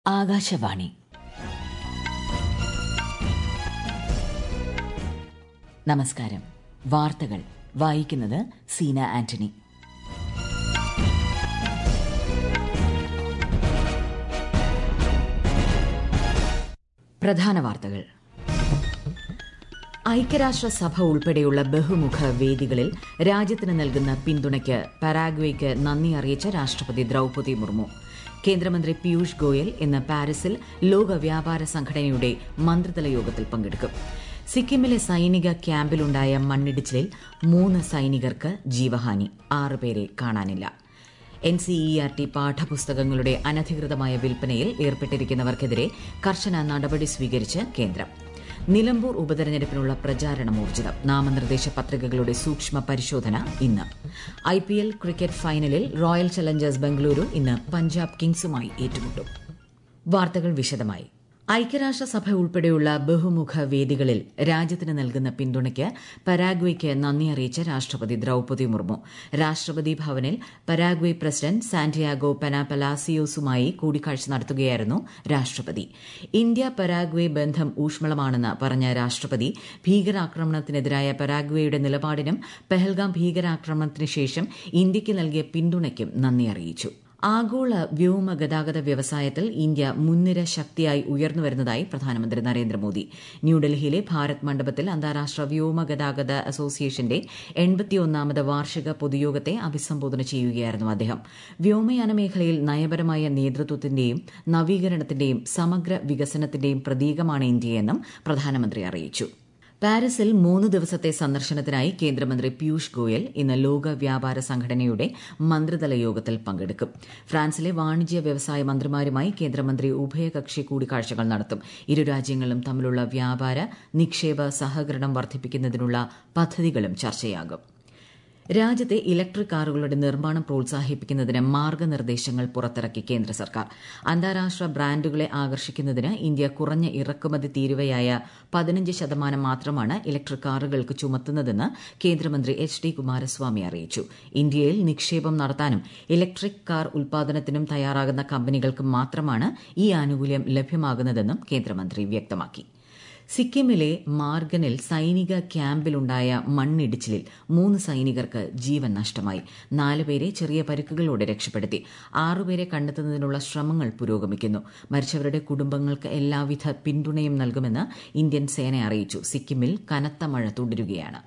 ആകാശവാണി നമസ്കാരം വാർത്തകൾ വായിക്കുന്നത് സീന ആന്റണി പ്രധാന വാർത്തകൾ ഐക്യരാഷ്ട്രസഭ ഉൾപ്പെടെയുള്ള ബഹുമുഖ വേദികളിൽ രാജ്യത്തിന് നൽകുന്ന പിന്തുണയ്ക്ക് പരാഗ്വേയ്ക്ക് നന്ദി അറിയിച്ച രാഷ്ട്രപതി ദ്രൌപതി മുർമു കേന്ദ്രമന്ത്രി പീയൂഷ് ഗോയൽ ഇന്ന് പാരീസിൽ ലോക വ്യാപാര സംഘടനയുടെ മന്ത്രിതല യോഗത്തിൽ പങ്കെടുക്കും സിക്കിമിലെ സൈനിക ക്യാമ്പിലുണ്ടായ മണ്ണിടിച്ചിലിൽ മൂന്ന് സൈനികർക്ക് ജീവഹാനി ആറുപേരെ കാണാനില്ല N C E R T പാഠപുസ്തകങ്ങളുടെ അനധികൃതമായ വിൽപ്പനയിൽ ഏർപ്പെട്ടിരിക്കുന്നവർക്കെതിരെ കർശന നടപടി സ്വീകരിച്ച് കേന്ദ്രം നിലമ്പൂർ ഉപതെരഞ്ഞെടുപ്പിനുള്ള പ്രചാരണം ഊർജിതം നാമനിർദ്ദേശ പത്രികകളുടെ സൂക്ഷ്മ പരിശോധന ഇന്ന് ഐ പി എൽ ക്രിക്കറ്റ് ഫൈനലിൽ റോയൽ ചലഞ്ചേഴ്സ് ബംഗളൂരു ഇന്ന് പഞ്ചാബ് കിങ്സുമായി ഏറ്റുമുട്ടും വാർത്തകൾ വിശദമായി ഐക്യരാഷ്ട്രസഭ ഉൾപ്പെടെയുള്ള ബഹുമുഖ വേദികളിൽ രാജ്യത്തിന് നൽകുന്ന പിന്തുണയ്ക്ക് പരാഗ്വേയ്ക്ക് നന്ദി അറിയിച്ച രാഷ്ട്രപതി ദ്രൌപതി മുർമു രാഷ്ട്രപതി ഭവനിൽ പരാഗ്വേ പ്രസിഡന്റ് സാന്റിയാഗോ പെനാപലാസിയോസുമായി കൂടിക്കാഴ്ച നടത്തുകയായിരുന്നു രാഷ്ട്രപതി ഇന്ത്യ പരാഗ്വേ ബന്ധം ഊഷ്മളമാണെന്ന് പറഞ്ഞ രാഷ്ട്രപതി ഭീകരാക്രമണത്തിനെതിരായ പരാഗ്വേയുടെ നിലപാടിനും പെഹൽഗാം ഭീകരാക്രമണത്തിന് ശേഷം ഇന്ത്യയ്ക്ക് നൽകിയ പിന്തുണയ്ക്കും നന്ദി അറിയിച്ചു ആഗോള വ്യോമ ഗതാഗത വ്യവസായത്തിൽ ഇന്ത്യ മുൻനിര ശക്തിയായി ഉയർന്നുവരുന്നതായി പ്രധാനമന്ത്രി നരേന്ദ്രമോദി ന്യൂഡൽഹിയിലെ ഭാരത് മണ്ഡപത്തിൽ അന്താരാഷ്ട്ര വ്യോമ ഗതാഗത അസോസിയേഷന്റെ എൺപത്തിയൊന്നാമത് വാർഷിക പൊതുയോഗത്തെ അഭിസംബോധന ചെയ്യുകയായിരുന്നു അദ്ദേഹം വ്യോമയാന മേഖലയിൽ നയപരമായ നേതൃത്വത്തിന്റെയും നവീകരണത്തിന്റെയും സമഗ്ര വികസനത്തിന്റെയും പ്രതീകമാണ് ഇന്ത്യയെന്നും പ്രധാനമന്ത്രി അറിയിച്ചു പാരീസിൽ മൂന്ന് ദിവസത്തെ സന്ദർശനത്തിനായി കേന്ദ്രമന്ത്രി പീയൂഷ് ഗോയൽ ഇന്ന് ലോക വ്യാപാര സംഘടനയുടെ മന്ത്രിതല യോഗത്തിൽ പങ്കെടുക്കും ഫ്രാൻസിലെ വാണിജ്യ വ്യവസായ മന്ത്രിമാരുമായി കേന്ദ്രമന്ത്രി ഉഭയകക്ഷി കൂടിക്കാഴ്ചകൾ നടത്തും ഇരു രാജ്യങ്ങളും തമ്മിലുള്ള വ്യാപാര നിക്ഷേപ സഹകരണം വർദ്ധിപ്പിക്കുന്നതിനുള്ള പദ്ധതികളും ചർച്ചയാകും രാജ്യത്തെ ഇലക്ട്രിക് കാറുകളുടെ നിർമ്മാണം പ്രോത്സാഹിപ്പിക്കുന്നതിന് മാർഗനിർദ്ദേശങ്ങൾ പുറത്തിറക്കി കേന്ദ്ര സർക്കാർ അന്താരാഷ്ട്ര ബ്രാൻഡുകളെ ആകർഷിക്കുന്നതിന് ഇന്ത്യ കുറഞ്ഞ ഇറക്കുമതി തീരുവയായ പതിനഞ്ച് ശതമാനം മാത്രമാണ് ഇലക്ട്രിക് കാറുകൾക്ക് ചുമത്തുന്നതെന്ന് കേന്ദ്രമന്ത്രി എച്ച് ഡി കുമാരസ്വാമി അറിയിച്ചു ഇന്ത്യയിൽ നിക്ഷേപം നടത്താനും ഇലക്ട്രിക് കാർ ഉൽപാദനത്തിനും തയ്യാറാകുന്ന കമ്പനികൾക്ക് മാത്രമാണ് ഈ ആനുകൂല്യം ലഭ്യമാകുന്നതെന്നും കേന്ദ്രമന്ത്രി വ്യക്തമാക്കി സിക്കിമിലെ മാർഗനിൽ സൈനിക ക്യാമ്പിലുണ്ടായ മണ്ണിടിച്ചിലിൽ മൂന്ന് സൈനികർക്ക് ജീവൻ നഷ്ടമായി നാലുപേരെ ചെറിയ പരിക്കുകളോടെ രക്ഷപ്പെടുത്തി ആറുപേരെ കണ്ടെത്തുന്നതിനുള്ള ശ്രമങ്ങൾ പുരോഗമിക്കുന്നു മരിച്ചവരുടെ കുടുംബങ്ങൾക്ക് എല്ലാവിധ പിന്തുണയും നൽകുമെന്ന് ഇന്ത്യൻ സേന അറിയിച്ചു സിക്കിമിൽ കനത്ത മഴ തുടരുകയാണ്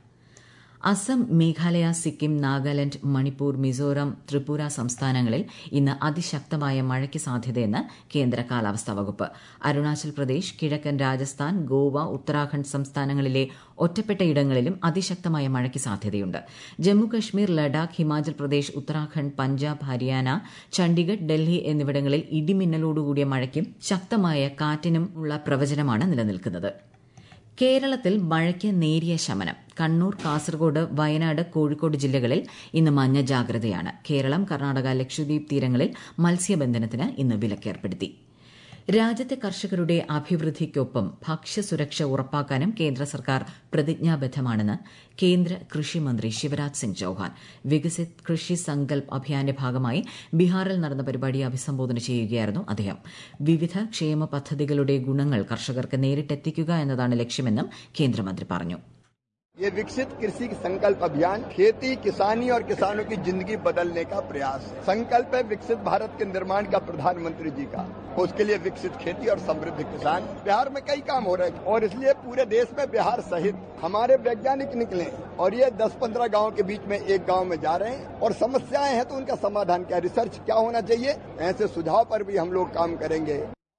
അസം മേഘാലയ സിക്കിം നാഗാലാന്റ് മണിപ്പൂർ മിസോറാം ത്രിപുര സംസ്ഥാനങ്ങളിൽ ഇന്ന് അതിശക്തമായ മഴയ്ക്ക് സാധ്യതയെന്ന് കേന്ദ്ര കാലാവസ്ഥാ വകുപ്പ് അരുണാചൽ പ്രദേശ് കിഴക്കൻ രാജസ്ഥാൻ ഗോവ ഉത്തരാഖണ്ഡ് സംസ്ഥാനങ്ങളിലെ ഒറ്റപ്പെട്ട ഇടങ്ങളിലും അതിശക്തമായ മഴയ്ക്ക് സാധ്യതയുണ്ട് ജമ്മു കശ്മീർ ലഡാക്ക് ഹിമാചൽ പ്രദേശ് ഉത്തരാഖണ്ഡ് പഞ്ചാബ് ഹരിയാന ചണ്ഡിഗഡ് ഡൽഹി എന്നിവിടങ്ങളിൽ ഇടിമിന്നലോടുകൂടിയ മഴയ്ക്കും ശക്തമായ കാറ്റിനും ഉള്ള പ്രവചനമാണ് നിലനിൽക്കുന്നത് കേരളത്തിൽ മഴയ്ക്ക് നേരിയ ശമനം കണ്ണൂർ കാസർഗോഡ് വയനാട് കോഴിക്കോട് ജില്ലകളിൽ ഇന്ന് മഞ്ഞ ജാഗ്രതയാണ് കേരളം കർണാടക ലക്ഷദ്വീപ് തീരങ്ങളിൽ മത്സ്യബന്ധനത്തിന് ഇന്ന് വിലക്കേർപ്പെടുത്തി രാജ്യത്തെ കർഷകരുടെ അഭിവൃദ്ധിക്കൊപ്പം ഭക്ഷ്യസുരക്ഷ ഉറപ്പാക്കാനും കേന്ദ്ര സർക്കാർ പ്രതിജ്ഞാബദ്ധമാണെന്ന് കേന്ദ്ര കൃഷിമന്ത്രി ശിവരാജ് സിംഗ് ചൌഹാൻ വികസിത് കൃഷി സങ്കൽപ് അഭിയാന്റെ ഭാഗമായി ബീഹാറിൽ നടന്ന പരിപാടിയെ അഭിസംബോധന ചെയ്യുകയായിരുന്നു അദ്ദേഹം വിവിധ ക്ഷേമ പദ്ധതികളുടെ ഗുണങ്ങൾ കർഷകർക്ക് നേരിട്ടെത്തിക്കുക എന്നതാണ് ലക്ഷ്യമെന്നും കേന്ദ്രമന്ത്രി പറഞ്ഞു ये विकसित कृषि संकल्प अभियान खेती किसानी और किसानों की जिंदगी बदलने का प्रयास है संकल्प है विकसित भारत के निर्माण का प्रधानमंत्री जी का उसके लिए विकसित खेती और समृद्ध किसान बिहार में कई काम हो रहे हैं और इसलिए पूरे देश में बिहार सहित हमारे वैज्ञानिक निकले और ये 10-15 गांव के बीच में एक गांव में जा रहे हैं और समस्याएं हैं तो उनका समाधान क्या रिसर्च क्या होना चाहिए ऐसे सुझाव पर भी हम लोग काम करेंगे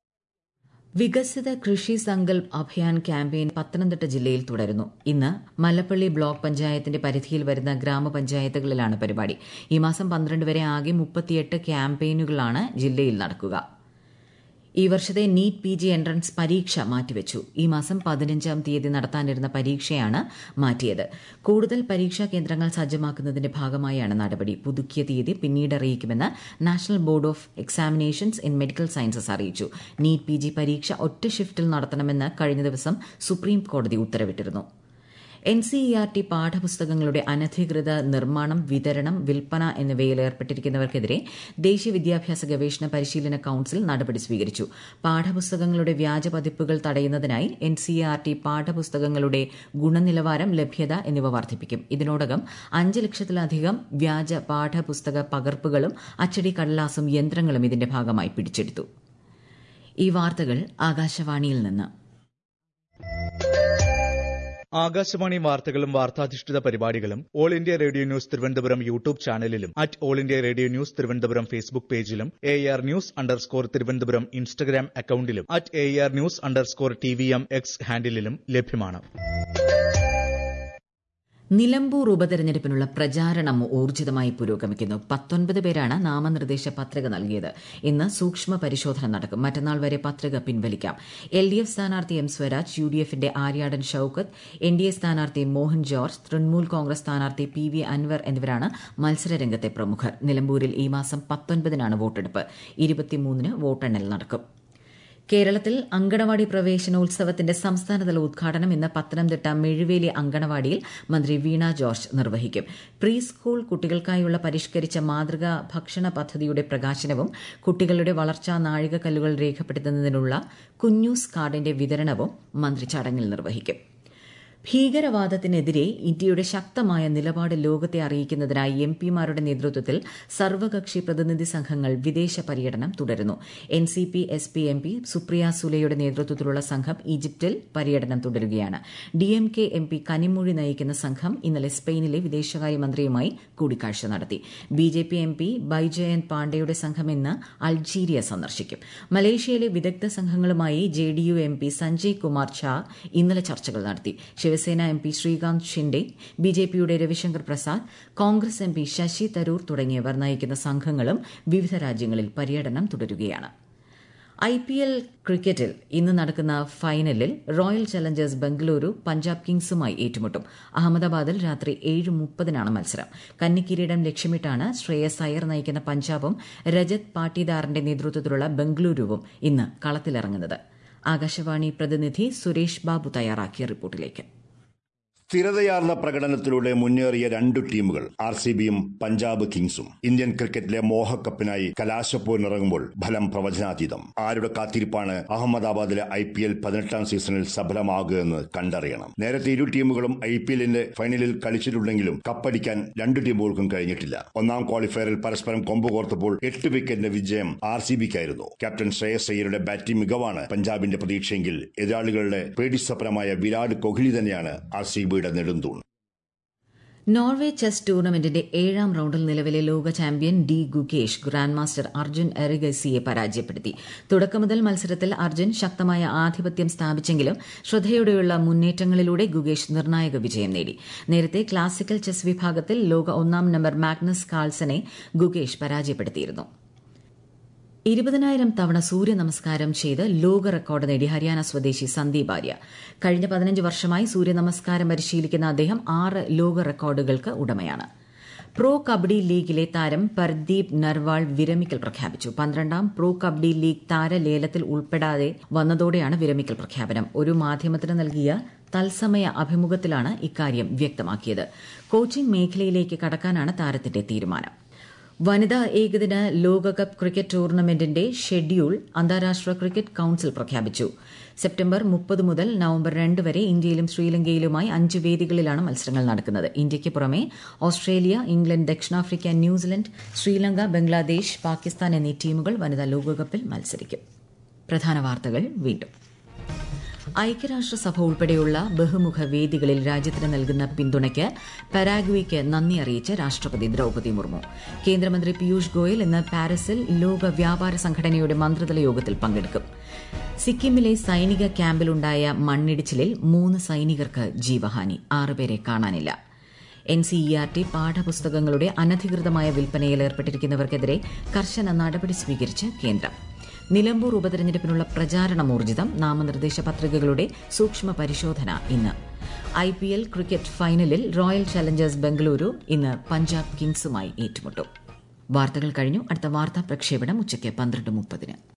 വികസിത കൃഷി സങ്കൽപ് അഭിയാൻ ക്യാമ്പയിൻ പത്തനംതിട്ട ജില്ലയിൽ തുടരുന്നു ഇന്ന് മല്ലപ്പള്ളി ബ്ലോക്ക് പഞ്ചായത്തിന്റെ പരിധിയിൽ വരുന്ന ഗ്രാമപഞ്ചായത്തുകളിലാണ് പരിപാടി ഈ മാസം പന്ത്രണ്ട് വരെ ആകെ മുപ്പത്തിയെട്ട് ക്യാമ്പയിനുകളാണ് ജില്ലയിൽ നടക്കുക ഈ വർഷത്തെ നീറ്റ് പി ജി എൻട്രൻസ് പരീക്ഷ മാറ്റിവെച്ചു ഈ മാസം പതിനഞ്ചാം തീയതി നടത്താനിരുന്ന പരീക്ഷയാണ് മാറ്റിയത് കൂടുതൽ പരീക്ഷാ കേന്ദ്രങ്ങൾ സജ്ജമാക്കുന്നതിന്റെ ഭാഗമായാണ് നടപടി പുതുക്കിയ തീയതി പിന്നീട് അറിയിക്കുമെന്ന് National Board of Examinations in Medical Sciences അറിയിച്ചു നീറ്റ് പി ജി പരീക്ഷ ഒറ്റ ഷിഫ്റ്റിൽ നടത്തണമെന്ന് കഴിഞ്ഞ ദിവസം സുപ്രീം കോടതി ഉത്തരവിട്ടിരുന്നു N C E R T പാഠപുസ്തകങ്ങളുടെ അനധികൃത നിർമ്മാണം വിതരണം വിൽപ്പന എന്നിവയിൽ ഏർപ്പെട്ടിരിക്കുന്നവർക്കെതിരെ ദേശീയ വിദ്യാഭ്യാസ ഗവേഷണ പരിശീലന കൌൺസിൽ നടപടി സ്വീകരിച്ചു പാഠപുസ്തകങ്ങളുടെ വ്യാജ പതിപ്പുകൾ തടയുന്നതിനായി എൻ സി ആർ ടി പാഠപുസ്തകങ്ങളുടെ ഗുണനിലവാരം ലഭ്യത എന്നിവ വർദ്ധിപ്പിക്കും ഇതിനോടകം അഞ്ച് ലക്ഷത്തിലധികം വ്യാജ പാഠപുസ്തക പകർപ്പുകളും അച്ചടി കടലാസും യന്ത്രങ്ങളും ഇതിന്റെ ഭാഗമായി പിടിച്ചെടുത്തു ഈ വാർത്തകൾ ആകാശവാണിയിൽ നിന്ന് ആകാശവാണി വാർത്തകളും വാർത്താധിഷ്ഠിത പരിപാടികളും All India Radio news Thiruvananthapuram YouTube ചാനലിലും at All India Radio news Thiruvananthapuram Facebook പേജിലും A R news underscore Thiruvananthapuram Instagram അക്കൌണ്ടിലും at A R news underscore T V M X ഹാൻഡിലും ലഭ്യമാണ് നിലമ്പൂർ ഉപതെരഞ്ഞെടുപ്പിനുള്ള പ്രചാരണം ഊർജിതമായി പുരോഗമിക്കുന്നു പത്തൊൻപത് പേരാണ് നാമനിർദ്ദേശ പത്രിക നൽകിയത് ഇന്ന് സൂക്ഷ്മ പരിശോധന നടക്കും മറ്റന്നാൾ വരെ പത്രിക പിൻവലിക്കാം എൽ ഡി എഫ് സ്ഥാനാർത്ഥി എം സ്വരാജ് യു ഡി എഫിന്റെ Aryadan Shoukath N D A സ്ഥാനാർത്ഥി മോഹൻ ജോർജ് തൃണമൂൽ കോൺഗ്രസ് സ്ഥാനാർത്ഥി പി വി അൻവർ എന്നിവരാണ് മത്സരരംഗത്തെ പ്രമുഖർ നിലമ്പൂരിൽ ഈ മാസം പത്തൊൻപതിനാണ് വോട്ടെടുപ്പ് ഇരുപത്തിമൂന്നിന് വോട്ടെണ്ണൽ നടക്കും കേരളത്തിൽ അങ്കണവാടി പ്രവേശനോത്സവത്തിന്റെ സംസ്ഥാനതല ഉദ്ഘാടനം ഇന്ന് പത്തനംതിട്ട മെഴുവേലി അങ്കണവാടിയിൽ മന്ത്രി വീണ ജോർജ് നിർവഹിക്കും പ്രീ സ്കൂൾ കുട്ടികൾക്കായുള്ള പരിഷ്കരിച്ച മാതൃകാ ഭക്ഷണ പദ്ധതിയുടെ പ്രകാശനവും കുട്ടികളുടെ വളർച്ചാ നാഴികക്കല്ലുകൾ രേഖപ്പെടുത്തുന്നതിനുള്ള കുഞ്ഞൂസ് കാർഡിന്റെ വിതരണവും മന്ത്രി ചടങ്ങിൽ നിർവഹിക്കും ഭീകരവാദത്തിനെതിരെ ഇന്ത്യയുടെ ശക്തമായ നിലപാട് ലോകത്തെ അറിയിക്കുന്നതിനായി എം പിമാരുടെ നേതൃത്വത്തിൽ സർവകക്ഷി പ്രതിനിധി സംഘങ്ങൾ വിദേശ പര്യടനം തുടരുന്നു N C P S P M P Supriya സുലയുടെ നേതൃത്വത്തിലുള്ള സംഘം ഈജിപ്തിൽ പര്യടനം തുടരുകയാണ് D M K M P Kanimozhi നയിക്കുന്ന സംഘം ഇന്നലെ സ്പെയിനിലെ വിദേശകാര്യമന്ത്രിയുമായി കൂടിക്കാഴ്ച നടത്തി B J P M P Baijayant പാണ്ഡെയുടെ സംഘം ഇന്ന് അൾജീരിയ സന്ദർശിക്കും മലേഷ്യയിലെ വിദഗ്ധ സംഘങ്ങളുമായി J D U M P Sanjay Kumar Jha ഇന്നലെ ചർച്ചകൾ നടത്തി Shiv Sena M P Srikanth Shinde B J പിയുടെ രവിശങ്കർ പ്രസാദ് കോൺഗ്രസ് എം പി ശശി തരൂർ തുടങ്ങിയവർ നയിക്കുന്ന സംഘങ്ങളും വിവിധ രാജ്യങ്ങളിൽ പര്യടനം തുടരുകയാണ് ഐ പി എൽ ക്രിക്കറ്റിൽ ഇന്ന് നടക്കുന്ന ഫൈനലിൽ റോയൽ ചലഞ്ചേഴ്സ് ബംഗളൂരു പഞ്ചാബ് കിങ്സുമായി ഏറ്റുമുട്ടും അഹമ്മദാബാദിൽ രാത്രി ഏഴ് മുപ്പതിനാണ് മത്സരം കന്നിക്കിരീടം ലക്ഷ്യമിട്ടാണ് ശ്രേയസ് അയ്യർ നയിക്കുന്ന പഞ്ചാബും രജത് പാട്ടീദാറിന്റെ നേതൃത്വത്തിലുള്ള ബംഗളൂരുവും ഇന്ന് കളത്തിലിറങ്ങുന്നത് ആകാശവാണി പ്രതിനിധി സുരേഷ് ബാബു തയ്യാറാക്കിയ റിപ്പോർട്ടിലേക്ക് സ്ഥിരതയാർന്ന പ്രകടനത്തിലൂടെ മുന്നേറിയ രണ്ടു ടീമുകൾ ആർ സി ബിയും പഞ്ചാബ് കിങ്സും ഇന്ത്യൻ ക്രിക്കറ്റിലെ മോഹക്കപ്പിനായി കലാശപ്പോരിനിറങ്ങുമ്പോൾ ഫലം പ്രവചനാതീതം ആരുടെ കാത്തിരിപ്പാണ് അഹമ്മദാബാദിലെ ഐ പി എൽ പതിനെട്ടാം സീസണിൽ സഫലമാകുകയെന്ന് കണ്ടറിയണം നേരത്തെ ഇരു ടീമുകളും ഐ പി എല്ലിന്റെ ഫൈനലിൽ കളിച്ചിട്ടുണ്ടെങ്കിലും കപ്പടിക്കാൻ രണ്ടു ടീമുകൾക്കും കഴിഞ്ഞിട്ടില്ല ഒന്നാം ക്വാളിഫയറിൽ പരസ്പരം കൊമ്പ് കോർത്തപ്പോൾ എട്ട് വിക്കറ്റിന്റെ വിജയം ആർ സി ബിക്കായിരുന്നു ക്യാപ്റ്റൻ ശ്രേയസ് അയ്യരുടെ ബാറ്റിംഗ് മികവാണ് പഞ്ചാബിന്റെ പ്രതീക്ഷയെങ്കിൽ എതിരാളികളുടെ പേടിസ്വപ്നമായ വിരാട് കോഹ്ലി തന്നെയാണ് ആർ സി ബിയുടെ നെടുന്തൂൺ നോർവേ ചെസ് ടൂർണമെന്റിന്റെ ഏഴാം റൌണ്ടിൽ നിലവിലെ ലോക champion D Gukesh grand master Arjun എറിഗസിയെ പരാജയപ്പെടുത്തി തുടക്കം മുതൽ മത്സരത്തിൽ അർജുൻ ശക്തമായ ആധിപത്യം സ്ഥാപിച്ചെങ്കിലും ശ്രദ്ധയോടെയുള്ള മുന്നേറ്റങ്ങളിലൂടെ ഗുകേഷ് നിർണായക വിജയം നേടി നേരത്തെ ക്ലാസിക്കൽ ചെസ് വിഭാഗത്തിൽ ലോക ഒന്നാം നമ്പർ മാഗ്നസ് കാൾസനെ ഗുകേഷ് പരാജയപ്പെടുത്തിയിരുന്നു ഇരുപതിനായിരം തവണ സൂര്യ നമസ്കാരം ചെയ്ത് ലോക റെക്കോർഡ് നേടി ഹരിയാന സ്വദേശി സന്ദീപ് ആര്യ കഴിഞ്ഞ പതിനഞ്ച് വർഷമായി സൂര്യ നമസ്കാരം പരിശീലിക്കുന്ന അദ്ദേഹം ആറ് ലോക റെക്കോർഡുകൾക്ക് ഉടമയാണ് പ്രോ കബഡി ലീഗിലെ താരം പർദീപ് നർവാൾ വിരമിക്കൽ പ്രഖ്യാപിച്ചു പന്ത്രണ്ടാം പ്രോ കബഡി ലീഗ് താരലേലത്തിൽ ഉൾപ്പെടാതെ വന്നതോടെയാണ് വിരമിക്കൽ പ്രഖ്യാപനം ഒരു മാധ്യമത്തിന് നൽകിയ തത്സമയ അഭിമുഖത്തിലാണ് ഇക്കാര്യം വ്യക്തമാക്കിയത് കോച്ചിംഗ് മേഖലയിലേക്ക് കടക്കാനാണ് താരത്തിന്റെ തീരുമാനം വനിതാ ഏകദിന ലോകകപ്പ് ക്രിക്കറ്റ് ടൂർണമെന്റിന്റെ ഷെഡ്യൂൾ അന്താരാഷ്ട്ര ക്രിക്കറ്റ് കൌൺസിൽ പ്രഖ്യാപിച്ചു സെപ്റ്റംബർ മുപ്പത് മുതൽ നവംബർ രണ്ട് വരെ ഇന്ത്യയിലും ശ്രീലങ്കയിലുമായി അഞ്ച് വേദികളിലാണ് മത്സരങ്ങൾ നടക്കുന്നത് ഇന്ത്യയ്ക്ക് പുറമെ ഓസ്ട്രേലിയ ഇംഗ്ലണ്ട് ദക്ഷിണാഫ്രിക്ക ന്യൂസിലൻഡ് ശ്രീലങ്ക ബംഗ്ലാദേശ് പാകിസ്ഥാൻ എന്നീ ടീമുകൾ വനിതാ ലോകകപ്പിൽ മത്സരിക്കും പ്രധാന വാർത്തകൾ വീണ്ടും ഐക്യരാഷ്ട്രസഭ ഉൾപ്പെടെയുള്ള ബഹുമുഖ വേദികളിൽ രാജ്യത്തിന് നൽകുന്ന പിന്തുണയ്ക്ക് പരാഗ്വേക്ക് നന്ദി അറിയിച്ച് രാഷ്ട്രപതി ദ്രൌപതി മുർമു കേന്ദ്രമന്ത്രി പീയൂഷ് ഗോയൽ ഇന്ന് പാരീസിൽ ലോക വ്യാപാര സംഘടനയുടെ മന്ത്രിതല യോഗത്തിൽ പങ്കെടുക്കും സിക്കിമിലെ സൈനിക ക്യാമ്പിലുണ്ടായ മണ്ണിടിച്ചിലിൽ മൂന്ന് സൈനികർക്ക് ജീവഹാനി ആറുപേരെ കാണാനില്ല N C E R T പാഠപുസ്തകങ്ങളുടെ അനധികൃതമായ വിൽപ്പനയിൽ ഏർപ്പെട്ടിരിക്കുന്നവർക്കെതിരെ കർശന നടപടി സ്വീകരിച്ച് കേന്ദ്രം നിലമ്പൂർ ഉപതെരഞ്ഞെടുപ്പിനുള്ള പ്രചാരണം ഊർജിതം നാമനിർദ്ദേശ പത്രികകളുടെ സൂക്ഷ്മ പരിശോധന ഇന്ന് ഐ പി എൽ ക്രിക്കറ്റ് ഫൈനലിൽ റോയൽ ചലഞ്ചേഴ്സ് ബംഗളൂരു ഇന്ന് പഞ്ചാബ് കിങ്സുമായി ഏറ്റുമുട്ടും വാർത്തകൾ കഴിഞ്ഞു അടുത്ത വാർത്താ പ്രക്ഷേപണം ഉച്ചയ്ക്ക് പന്ത്രണ്ട് മുപ്പതിന്